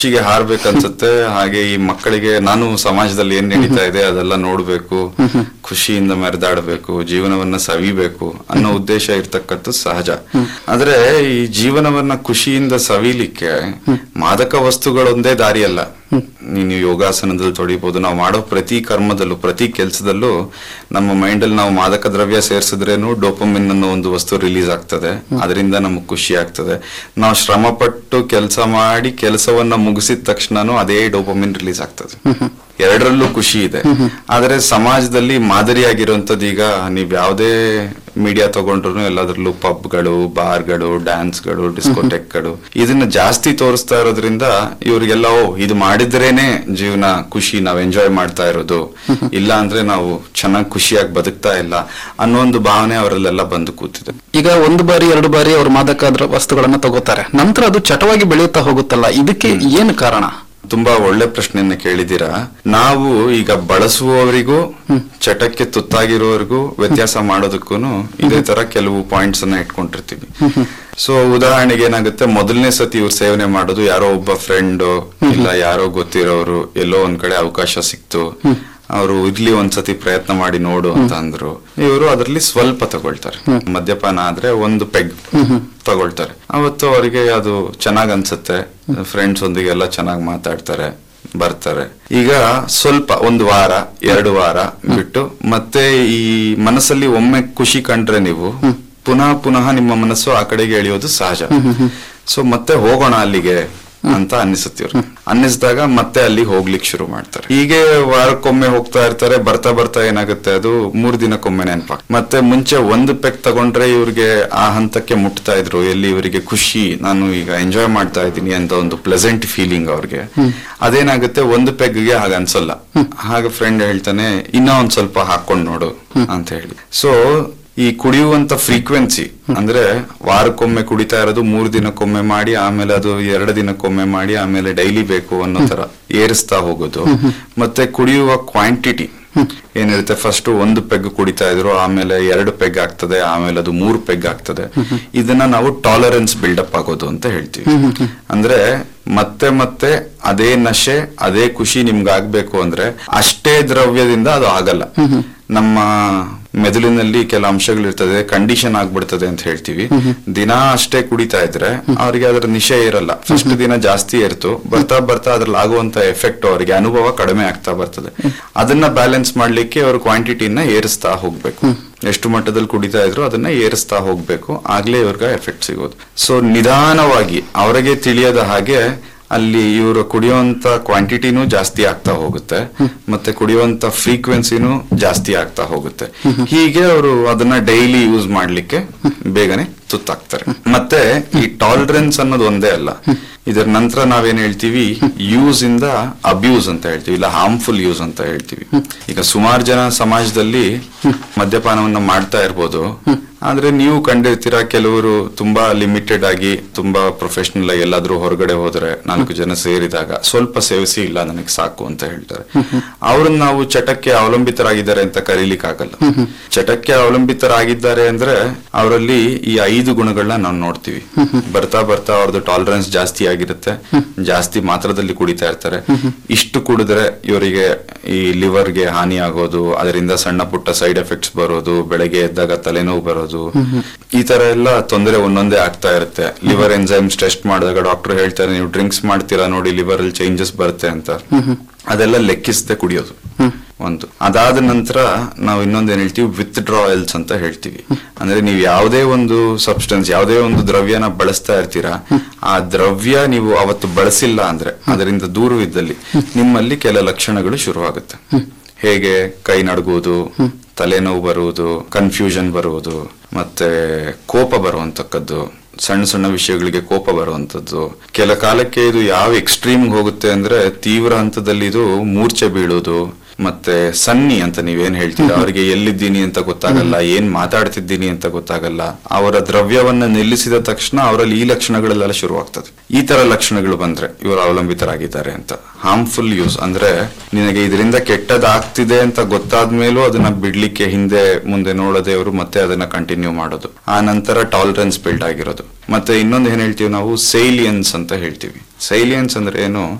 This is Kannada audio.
ಖುಷಿಗೆ ಹಾರ್ಬೇಕನ್ಸುತ್ತೆ ಹಾಗೆ ಈ ಮಕ್ಕಳಿಗೆ ನಾನು ಸಮಾಜದಲ್ಲಿ ಏನ್ ನಡೀತಾ ಇದೆ ಅದೆಲ್ಲ ನೋಡ್ಬೇಕು ಖುಷಿಯಿಂದ ಮೆರೆದಾಡಬೇಕು ಜೀವನವನ್ನ ಸವಿಬೇಕು ಅನ್ನೋ ಉದ್ದೇಶ ಇರ್ತಕ್ಕದ್ದು ಸಹಜ ಆದ್ರೆ ಈ ಜೀವನವನ್ನ ಖುಷಿಯಿಂದ ಸವಿಲಿಕ್ಕೆ ಮಾದಕ ವಸ್ತುಗಳೊಂದೇ ದಾರಿಯಲ್ಲ ನೀನು ಯೋಗಾಸನದಲ್ಲಿ ತೊಡಿಬಹುದು ನಾವು ಮಾಡೋ ಪ್ರತಿ ಕರ್ಮದಲ್ಲೂ ಪ್ರತಿ ಕೆಲಸದಲ್ಲೂ ನಮ್ಮ ಮೈಂಡ್ ಅಲ್ಲಿ ನಾವು ಮಾದಕ ದ್ರವ್ಯ ಸೇರಿಸಿದ್ರೇನು ಡೋಪಮಿನ್ ಅನ್ನೋ ಒಂದು ವಸ್ತು ರಿಲೀಸ್ ಆಗ್ತದೆ ಅದರಿಂದ ನಮಗೆ ಖುಷಿ ಆಗ್ತದೆ ನಾವು ಶ್ರಮ ಪಟ್ಟು ಕೆಲಸ ಮಾಡಿ ಕೆಲಸವನ್ನ ಮುಗಿಸಿದ ತಕ್ಷಣನೂ ಅದೇ ಡೋಪಮಿನ್ ರಿಲೀಸ್ ಆಗ್ತದೆ ಎರಡರಲ್ಲೂ ಖುಷಿ ಇದೆ ಆದ್ರೆ ಸಮಾಜದಲ್ಲಿ ಮಾದರಿಯಾಗಿರುವಂತದ್ದು ಈಗ ನೀವ್ ಯಾವುದೇ ಮೀಡಿಯಾ ತಗೊಂಡ್ರು ಎಲ್ಲದ್ರಲ್ಲೂ ಪಬ್ಗಳು ಬಾರ್ಗಳು ಡ್ಯಾನ್ಸ್ಗಳು ಡಿಸ್ಕೋಟೆಕ್ಗಳು ಇದನ್ನ ಜಾಸ್ತಿ ತೋರಿಸ್ತಾ ಇರೋದ್ರಿಂದ ಇವ್ರಿಗೆಲ್ಲ ಓ ಇದು ಮಾಡಿದ್ರೇನೆ ಜೀವನ ಖುಷಿ ನಾವ್ ಎಂಜಾಯ್ ಮಾಡ್ತಾ ಇರೋದು ಇಲ್ಲ ಅಂದ್ರೆ ನಾವು ಚೆನ್ನಾಗಿ ಖುಷಿಯಾಗಿ ಬದುಕ್ತಾ ಇಲ್ಲ ಅನ್ನೋ ಒಂದು ಭಾವನೆ ಅವರಲ್ಲೆಲ್ಲ ಬಂದು ಕೂತಿದೆ ಈಗ ಒಂದು ಬಾರಿ ಎರಡು ಬಾರಿ ಅವ್ರು ಮಾದಕ ದ್ರ- ವಸ್ತುಗಳನ್ನ ತಗೋತಾರೆ ನಂತರ ಅದು ಚಟವಾಗಿ ಬೆಳೆಯುತ್ತಾ ಹೋಗುತ್ತಲ್ಲ ಇದಕ್ಕೆ ಏನು ಕಾರಣ ತುಂಬಾ ಒಳ್ಳೆ ಪ್ರಶ್ನೆಯನ್ನ ಕೇಳಿದೀರಾ ನಾವು ಈಗ ಬಳಸುವವರಿಗೂ ಚಟಕ್ಕೆ ತುತ್ತಾಗಿರೋವರೆಗೂ ವ್ಯತ್ಯಾಸ ಮಾಡೋದಕ್ಕೂ ಇದೇ ತರ ಕೆಲವು ಪಾಯಿಂಟ್ಸ್ ಅನ್ನ ಇಟ್ಕೊಂಡಿರ್ತೀವಿ ಸೊ ಉದಾಹರಣೆಗೆ ಏನಾಗುತ್ತೆ ಮೊದಲನೇ ಸತಿ ಇವ್ರು ಸೇವನೆ ಮಾಡೋದು ಯಾರೋ ಒಬ್ಬ ಫ್ರೆಂಡ್ ಇಲ್ಲ ಯಾರೋ ಗೊತ್ತಿರೋರು ಎಲ್ಲೋ ಒಂದ್ ಕಡೆ ಅವಕಾಶ ಸಿಕ್ತು ಅವರು ಇರ್ಲಿ ಒಂದ್ಸತಿ ಪ್ರಯತ್ನ ಮಾಡಿ ನೋಡು ಅಂತ ಅಂದ್ರು ಇವರು ಅದರಲ್ಲಿ ಸ್ವಲ್ಪ ತಗೊಳ್ತಾರೆ ಮದ್ಯಪಾನ ಆದ್ರೆ ಒಂದು ಪೆಗ್ ತಗೊಳ್ತಾರೆ ಅವತ್ತು ಅವರಿಗೆ ಅದು ಚೆನ್ನಾಗ್ ಅನ್ಸುತ್ತೆ ಫ್ರೆಂಡ್ಸ್ ಒಂದಿಗೆ ಎಲ್ಲ ಚೆನ್ನಾಗಿ ಮಾತಾಡ್ತಾರೆ ಬರ್ತಾರೆ ಈಗ ಸ್ವಲ್ಪ ಒಂದು ವಾರ ಎರಡು ವಾರ ಬಿಟ್ಟು ಮತ್ತೆ ಈ ಮನಸ್ಸಲ್ಲಿ ಒಮ್ಮೆ ಖುಷಿ ಕಂಡ್ರೆ ನೀವು ಪುನಃ ಪುನಃ ನಿಮ್ಮ ಮನಸ್ಸು ಆ ಕಡೆಗೆ ಎಳೆಯೋದು ಸಹಜ ಸೊ ಮತ್ತೆ ಹೋಗೋಣ ಅಲ್ಲಿಗೆ ಅಂತ ಅನ್ನಿಸುತ್ತೆ ಇವ್ರಿಗೆ ಅನ್ನಿಸಿದಾಗ ಮತ್ತೆ ಅಲ್ಲಿ ಹೋಗ್ಲಿಕ್ಕೆ ಶುರು ಮಾಡ್ತಾರೆ ಹೀಗೆ ವಾರಕ್ಕೊಮ್ಮೆ ಹೋಗ್ತಾ ಇರ್ತಾರೆ ಬರ್ತಾ ಬರ್ತಾ ಏನಾಗುತ್ತೆ ಅದು ಮೂರ್ ದಿನಕ್ಕೊಮ್ಮೆ ನೆನಪಾಗ ಮತ್ತೆ ಮುಂಚೆ ಒಂದು ಪೆಕ್ ತಗೊಂಡ್ರೆ ಇವ್ರಿಗೆ ಆ ಹಂತಕ್ಕೆ ಮುಟ್ತಾ ಇದ್ರು ಎಲ್ಲಿ ಇವರಿಗೆ ಖುಷಿ ನಾನು ಈಗ ಎಂಜಾಯ್ ಮಾಡ್ತಾ ಇದ್ದೀನಿ ಅಂತ ಒಂದು ಪ್ಲೆಸೆಂಟ್ ಫೀಲಿಂಗ್ ಅವ್ರಿಗೆ ಅದೇನಾಗುತ್ತೆ ಒಂದು ಪೆಗ್ಗೆ ಹಾಗ ಅನ್ಸಲ್ಲ ಹಾಗೆ ಫ್ರೆಂಡ್ ಹೇಳ್ತಾನೆ ಇನ್ನ ಒಂದ್ ಸ್ವಲ್ಪ ಹಾಕೊಂಡ್ ನೋಡು ಅಂತ ಹೇಳಿ ಸೊ ಈ ಕುಡಿಯುವಂತ ಫ್ರೀಕ್ವೆನ್ಸಿ ಅಂದ್ರೆ ವಾರಕ್ಕೊಮ್ಮೆ ಕುಡಿತಾ ಇರೋದು ಮೂರ್ ದಿನಕ್ಕೊಮ್ಮೆ ಮಾಡಿ ಆಮೇಲೆ ಅದು ಎರಡು ದಿನಕ್ಕೊಮ್ಮೆ ಮಾಡಿ ಆಮೇಲೆ ಡೈಲಿ ಬೇಕು ಅನ್ನೋ ತರ ಏರಿಸ್ತಾ ಹೋಗೋದು ಮತ್ತೆ ಕುಡಿಯುವ ಕ್ವಾಂಟಿಟಿ ಏನಿರುತ್ತೆ ಫಸ್ಟ್ ಒಂದು ಪೆಗ್ ಕುಡಿತಾ ಇದ್ರು ಆಮೇಲೆ ಎರಡು ಪೆಗ್ ಆಗ್ತದೆ ಆಮೇಲೆ ಅದು ಮೂರು ಪೆಗ್ ಆಗ್ತದೆ ಇದನ್ನ ನಾವು ಟಾಲರೆನ್ಸ್ ಬಿಲ್ಡಪ್ ಆಗೋದು ಅಂತ ಹೇಳ್ತೀವಿ ಅಂದ್ರೆ ಮತ್ತೆ ಮತ್ತೆ ಅದೇ ನಶೆ ಅದೇ ಖುಷಿ ನಿಮ್ಗೆ ಆಗ್ಬೇಕು ಅಂದ್ರೆ ಅಷ್ಟೇ ದ್ರವ್ಯದಿಂದ ಅದು ಆಗಲ್ಲ ನಮ್ಮ ಮೆದುಳಿನಲ್ಲಿ ಕೆಲ ಅಂಶಗಳಿರ್ತದೆ ಕಂಡೀಷನ್ ಆಗ್ಬಿಡ್ತದೆ ಅಂತ ಹೇಳ್ತೀವಿ ದಿನ ಅಷ್ಟೇ ಕುಡಿತಾ ಇದ್ರೆ ಅವ್ರಿಗೆ ಅದರ ನಿಶೆ ಇರಲ್ಲ ಫಸ್ಟ್ ದಿನ ಜಾಸ್ತಿ ಇರ್ತು ಬರ್ತಾ ಬರ್ತಾ ಅದ್ರಲ್ಲಿ ಆಗುವಂತ ಎಫೆಕ್ಟ್ ಅವರಿಗೆ ಅನುಭವ ಕಡಿಮೆ ಆಗ್ತಾ ಬರ್ತದೆ ಅದನ್ನ ಬ್ಯಾಲೆನ್ಸ್ ಮಾಡ್ಲಿಕ್ಕೆ ಅವರು ಕ್ವಾಂಟಿಟಿನ ಏರಿಸ್ತಾ ಹೋಗ್ಬೇಕು ಎಷ್ಟು ಮಟ್ಟದಲ್ಲಿ ಕುಡಿತಾ ಇದ್ರು ಅದನ್ನ ಏರಿಸ್ತಾ ಹೋಗ್ಬೇಕು ಆಗ್ಲೇ ಇವ್ರಿಗೆ ಎಫೆಕ್ಟ್ ಸಿಗೋದು ಸೊ ನಿಧಾನವಾಗಿ ಅವರಿಗೆ ತಿಳಿಯದ ಹಾಗೆ ಅಲ್ಲಿ ಇವರು ಕುಡಿಯುವಂತ ಕ್ವಾಂಟಿಟಿನೂ ಜಾಸ್ತಿ ಆಗ್ತಾ ಹೋಗುತ್ತೆ ಮತ್ತೆ ಕುಡಿಯುವಂತ ಫ್ರೀಕ್ವೆನ್ಸಿನೂ ಜಾಸ್ತಿ ಆಗ್ತಾ ಹೋಗುತ್ತೆ ಹೀಗೆ ಅವರು ಅದನ್ನ ಡೈಲಿ ಯೂಸ್ ಮಾಡ್ಲಿಕ್ಕೆ ಬೇಗನೆ ತುತ್ತಾಗ್ತಾರೆ ಮತ್ತೆ ಈ ಟಾಲರೆನ್ಸ್ ಅನ್ನೋದು ಒಂದೇ ಅಲ್ಲ ಇದರ ನಂತರ ನಾವೇನ್ ಹೇಳ್ತೀವಿ ಯೂಸ್ ಇಂದ ಅಬ್ಯೂಸ್ ಅಂತ ಹೇಳ್ತೀವಿ ಇಲ್ಲ ಹಾರ್ಮ್ಫುಲ್ ಯೂಸ್ ಅಂತ ಹೇಳ್ತೀವಿ ಈಗ ಸುಮಾರು ಜನ ಸಮಾಜದಲ್ಲಿ ಮದ್ಯಪಾನವನ್ನ ಮಾಡ್ತಾ ಇರ್ಬೋದು ಆದ್ರೆ ನೀವು ಕಂಡಿರ್ತೀರಾ ಕೆಲವರು ತುಂಬಾ ಲಿಮಿಟೆಡ್ ಆಗಿ ತುಂಬಾ ಪ್ರೊಫೆಷನಲ್ ಆಗಿ ಎಲ್ಲಾದ್ರೂ ಹೊರಗಡೆ ಹೋದ್ರೆ ನಾಲ್ಕು ಜನ ಸೇರಿದಾಗ ಸ್ವಲ್ಪ ಸೇವಿಸಿ ಇಲ್ಲ ನನಗೆ ಸಾಕು ಅಂತ ಹೇಳ್ತಾರೆ ಅವ್ರನ್ನ ನಾವು ಚಟಕ್ಕೆ ಅವಲಂಬಿತರಾಗಿದ್ದಾರೆ ಅಂತ ಕರೀಲಿಕ್ಕೆ ಆಗಲ್ಲ ಚಟಕ್ಕೆ ಅವಲಂಬಿತರಾಗಿದ್ದಾರೆ ಅಂದ್ರೆ ಅವರಲ್ಲಿ ಈ ಐದು ಗುಣಗಳನ್ನ ನಾವು ನೋಡ್ತೀವಿ ಬರ್ತಾ ಬರ್ತಾ ಅವ್ರದ್ದು ಟಾಲರೆನ್ಸ್ ಜಾಸ್ತಿ ಆಗಿರುತ್ತೆ ಜಾಸ್ತಿ ಮಾತ್ರದಲ್ಲಿ ಕುಡಿತಾ ಇರ್ತಾರೆ ಇಷ್ಟು ಕುಡಿದ್ರೆ ಇವರಿಗೆ ಈ ಲಿವರ್ಗೆ ಹಾನಿ ಆಗೋದು ಅದರಿಂದ ಸಣ್ಣ ಪುಟ್ಟ ಸೈಡ್ ಎಫೆಕ್ಟ್ಸ್ ಬರೋದು ಬೆಳಗ್ಗೆ ಎದ್ದಾಗ ತಲೆನೋವು ಬರೋದು ಈ ತರ ಎಲ್ಲ ತೊಂದರೆ ಒಂದೊಂದೇ ಆಗ್ತಾ ಇರುತ್ತೆ ಲಿವರ್ ಎನ್ಸೈಮ್ಸ್ ಟೆಸ್ಟ್ ಮಾಡಿದಾಗ ಡಾಕ್ಟರ್ ಹೇಳ್ತಾರೆ ನೀವು ಡ್ರಿಂಕ್ಸ್ ಮಾಡ್ತೀರಾ ನೋಡಿ ಲಿವರ್ ಅಲ್ಲಿ ಚೇಂಜಸ್ ಬರುತ್ತೆ ಅಂತ ಅದೆಲ್ಲ ಲೆಕ್ಕಿಸದೆ ಕುಡಿಯೋದು ಒಂದು ಅದಾದ ನಂತರ ನಾವು ಇನ್ನೊಂದೇನ್ ಹೇಳ್ತೀವಿ ವಿತ್ ಡ್ರಾಯಲ್ಸ್ ಅಂತ ಹೇಳ್ತೀವಿ ಅಂದ್ರೆ ನೀವು ಯಾವುದೇ ಒಂದು ಸಬ್ಸ್ಟೆನ್ಸ್ ಯಾವುದೇ ಒಂದು ದ್ರವ್ಯನ ಬಳಸ್ತಾ ಇರ್ತೀರಾ ಆ ದ್ರವ್ಯ ನೀವು ಅವತ್ತು ಬಳಸಿಲ್ಲ ಅಂದ್ರೆ ಅದರಿಂದ ದೂರವಿದ್ದಲ್ಲಿ ನಿಮ್ಮಲ್ಲಿ ಕೆಲ ಲಕ್ಷಣಗಳು ಶುರುವಾಗುತ್ತೆ ಹೇಗೆ ಕೈ ನಡುಗುವುದು ತಲೆನೋವು ಬರುವುದು ಕನ್ಫ್ಯೂಷನ್ ಬರುವುದು ಮತ್ತೆ ಕೋಪ ಬರುವಂತಕ್ಕದ್ದು ಸಣ್ಣ ಸಣ್ಣ ವಿಷಯಗಳಿಗೆ ಕೋಪ ಬರುವಂತದ್ದು ಕೆಲ ಕಾಲಕ್ಕೆ ಇದು ಯಾವ ಎಕ್ಸ್ಟ್ರೀಮ್ ಹೋಗುತ್ತೆ ಅಂದ್ರೆ ತೀವ್ರ ಹಂತದಲ್ಲಿ ಇದು ಮೂರ್ಛೆ ಬೀಳೋದು ಮತ್ತೆ ಸನ್ನಿ ಅಂತ ನೀವೇನ್ ಹೇಳ್ತೀರಾ ಅವರಿಗೆ ಎಲ್ಲಿದ್ದೀನಿ ಅಂತ ಗೊತ್ತಾಗಲ್ಲ ಏನ್ ಮಾತಾಡ್ತಿದ್ದೀನಿ ಅಂತ ಗೊತ್ತಾಗಲ್ಲ ಅವರ ದ್ರವ್ಯವನ್ನ ನಿಲ್ಲಿಸಿದ ತಕ್ಷಣ ಅವರಲ್ಲಿ ಈ ಲಕ್ಷಣಗಳೆಲ್ಲ ಶುರುವಾಗ್ತದೆ ಈ ತರ ಲಕ್ಷಣಗಳು ಬಂದ್ರೆ ಇವರು ಅವಲಂಬಿತರಾಗಿದ್ದಾರೆ ಅಂತ ಹಾರ್ಮ್ಫುಲ್ ಯೂಸ್ ಅಂದ್ರೆ ನಿನಗೆ ಇದರಿಂದ ಕೆಟ್ಟದಾಗ್ತಿದೆ ಅಂತ ಗೊತ್ತಾದ ಮೇಲೂ ಅದನ್ನ ಬಿಡ್ಲಿಕ್ಕೆ ಹಿಂದೆ ಮುಂದೆ ನೋಡದೆ ಅವರು ಮತ್ತೆ ಅದನ್ನ ಕಂಟಿನ್ಯೂ ಮಾಡೋದು ಆ ನಂತರ ಟಾಲರೆನ್ಸ್ ಬಿಲ್ಡ್ ಆಗಿರೋದು ಮತ್ತೆ ಇನ್ನೊಂದು ಏನ್ ಹೇಳ್ತೀವಿ ನಾವು ಸೇಲಿಯನ್ಸ್ ಅಂತ ಹೇಳ್ತೀವಿ ಸೈಲಿಯನ್ಸ್ ಅಂದ್ರೆ ಏನು